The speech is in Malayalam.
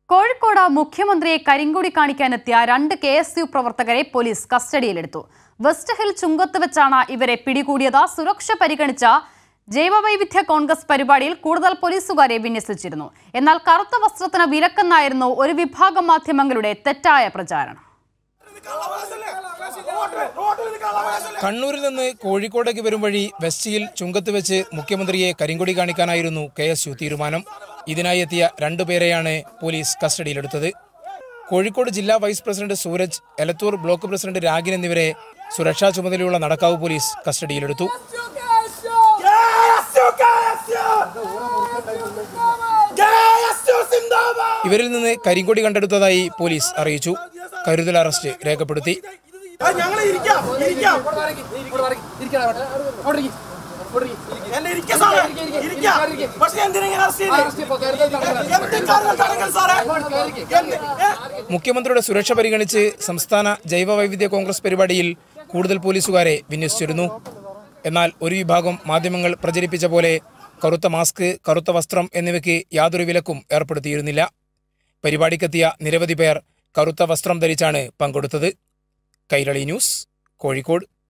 കോഴിക്കോട് മുഖ്യമന്ത്രിയെ കരിങ്കൊടി കാണിക്കാനെത്തിയ രണ്ട് കെ എസ് യു പ്രവർത്തകരെ പോലീസ് കസ്റ്റഡിയിലെടുത്തു വെസ്റ്റ് ഹിൽ ചുങ്കത്ത് വെച്ചാണ് ഇവരെ പിടികൂടിയത് സുരക്ഷ പരിഗണിച്ച ജൈവവൈവിധ്യ കോൺഗ്രസ് പരിപാടിയിൽ കൂടുതൽ പോലീസുകാരെ വിന്യസിച്ചിരുന്നു എന്നാൽ കറുത്ത വസ്ത്രത്തിന് വിലക്കെന്നായിരുന്നു ഒരു വിഭാഗം മാധ്യമങ്ങളുടെ തെറ്റായ പ്രചാരണം കണ്ണൂരിൽ നിന്ന് കോഴിക്കോടേക്ക് വരും വഴി വെസ്റ്റിയിൽ ചുങ്കത്ത് വെച്ച് മുഖ്യമന്ത്രിയെ കരിങ്കൊടി കാണിക്കാനായിരുന്നു കെ എസ് യു തീരുമാനം ഇതിനായി എത്തിയ രണ്ടുപേരെയാണ് പോലീസ് കസ്റ്റഡിയിലെടുത്തത് കോഴിക്കോട് ജില്ലാ vice president Suraj Elathur block president Ragin എന്നിവരെ സുരക്ഷാ ചുമതലയുള്ള നടക്കാവ് പോലീസ് കസ്റ്റഡിയിലെടുത്തു ഇവരിൽ നിന്ന് കരിങ്കൊടി കണ്ടെടുത്തതായി പോലീസ് അറിയിച്ചു കരുതൽ അറസ്റ്റ് രേഖപ്പെടുത്തി ഞങ്ങൾ ഇരിക്കാം ഇരിക്കാം എന്നെ ഇരിക്കാം സാറേ ഇരിക്കാം പക്ഷെ എന്തിനാ അറസ്റ്റ് എന്ത് കാരണം തടങ്കൽ സാറേ എന്ത്? ഏ? മുഖ്യമന്ത്രിയുടെ സുരക്ഷ പരിഗണിച്ച് സംസ്ഥാന ജൈവ വൈവിധ്യ കോൺഗ്രസ് പരിപാടിയിൽ കൂടുതൽ പോലീസുകാരെ വിന്യസിച്ചിരുന്നു എന്നാൽ ഒരു വിഭാഗം മാധ്യമങ്ങൾ പ്രചരിപ്പിച്ച പോലെ കറുത്ത മാസ്ക് കറുത്ത വസ്ത്രം എന്നിവയ്ക്ക് യാതൊരു വിലക്കും ഏർപ്പെടുത്തിയിരുന്നില്ല പരിപാടിക്കെത്തിയ നിരവധി പേർ കറുത്ത വസ്ത്രം ധരിച്ചാണ് പങ്കെടുത്തത് കൈരളി ന്യൂസ് കോഴിക്കോട്